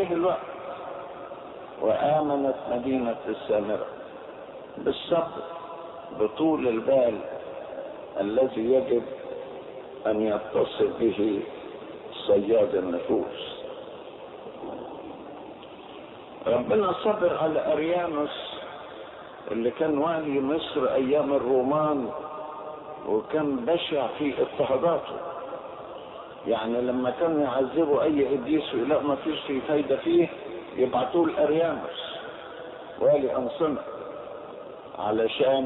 جه الوقت وآمنت مدينة السامرة بالصبر بطول البال الذي يجب أن يتصل به صياد النفوس ربنا صبر على أريانوس اللي كان والي مصر أيام الرومان وكان بشع في اضطهاداته يعني لما كانوا يعذبوا أي قديس ويلاقوا ما فيش في فايدة فيه يبعتوه لأريانوس والي أنصنة علشان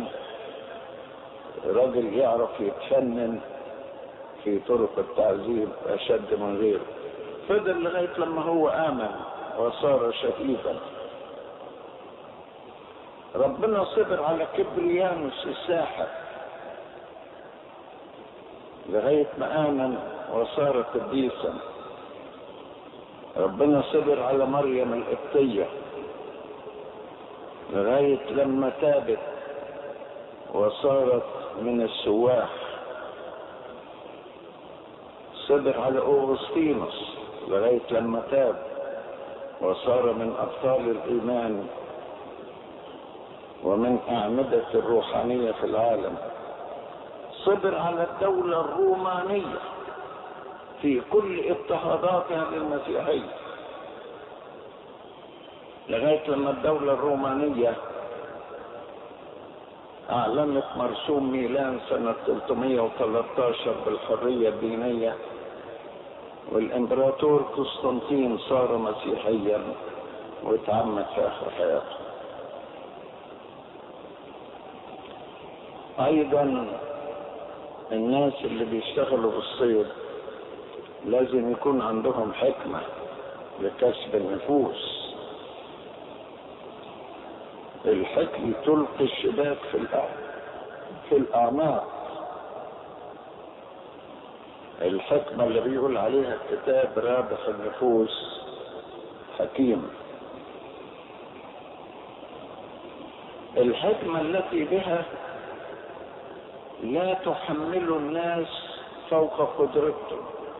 راجل يعرف يتفنن في طرق التعذيب أشد من غيره فضل لغاية لما هو آمن وصار شهيدا ربنا صبر على كبريانوس الساحر لغاية ما آمن وصار قديسا ربنا صبر على مريم القبطية لغاية لما تابت وصارت من السواح صبر على أوغسطينوس لغاية لما تاب وصار من أبطال الإيمان ومن أعمدة الروحانية في العالم صبر على الدولة الرومانية في كل اضطهاداتها للمسيحية لغاية لما الدولة الرومانية أعلنت مرسوم ميلان سنة 313 بالحرية الدينية والإمبراطور قسطنطين صار مسيحيا واتعمد في آخر حياته أيضا الناس اللي بيشتغلوا بالصيد لازم يكون عندهم حكمة لكسب النفوس الحكم تلقي الشباك في في الأعماق الحكمة اللي بيقول عليها الكتاب رابح النفوس حكيم الحكمة التي بها لا تحمل الناس فوق قدرته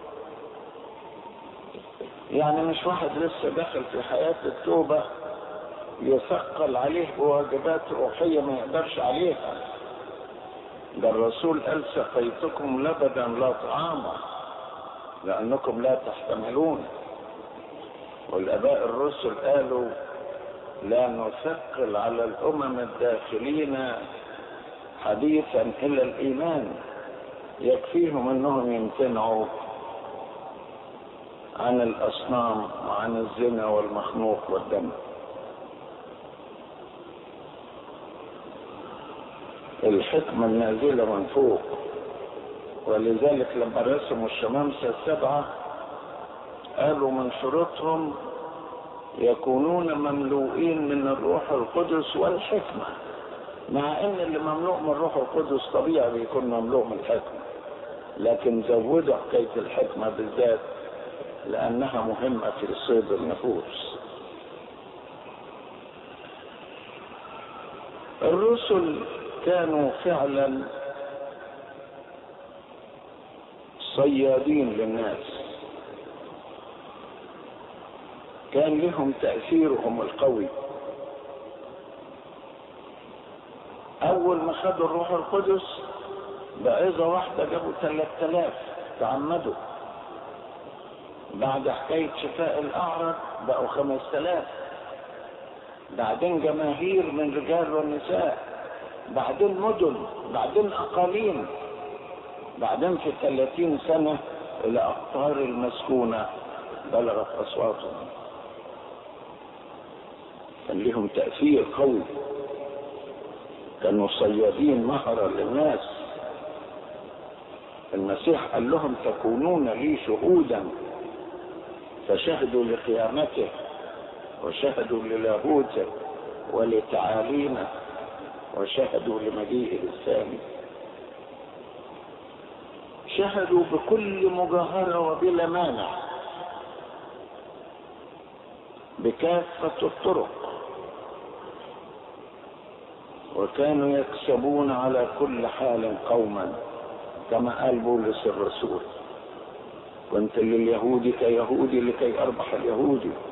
يعني مش واحد لسه داخل في حياة التوبة يثقل عليه بواجبات روحية ما يقدرش عليها ده الرسول قال سقيتكم لبدا لا طعاما لأنكم لا تحتملون والآباء الرسل قالوا لا نثقل على الأمم الداخلين حديثا إلى الإيمان يكفيهم أنهم يمتنعوا عن الأصنام وعن الزنا والمخنوق والدم الحكمة النازلة من فوق ولذلك لما رسموا الشمامسة السبعة قالوا من شروطهم يكونون مملوئين من الروح القدس والحكمة مع ان اللي مملوء من الروح القدس طبيعي بيكون مملوء من الحكمة لكن زودوا حكاية الحكمة بالذات لأنها مهمة في صيد النفوس الرسل كانوا فعلا صيادين للناس كان لهم تأثيرهم القوي أول ما خدوا الروح القدس بعظة واحدة جابوا ثلاثة آلاف تعمدوا بعد حكاية شفاء الأعرج بقوا خمس آلاف بعدين جماهير من رجال ونساء بعدين مدن بعدين أقاليم بعدين في ثلاثين سنة الأقطار المسكونة بلغت أصواتهم كان لهم تأثير قوي كانوا صيادين مهرا للناس المسيح قال لهم تكونون لي شهودا فشهدوا لقيامته وشهدوا للاهوته ولتعاليمه وشهدوا لمجيئه الثاني شهدوا بكل مجاهرة وبلا مانع بكافة الطرق وكانوا يكسبون على كل حال قوما كما قال بولس الرسول كنت لليهود كيهودي لكي اربح اليهودي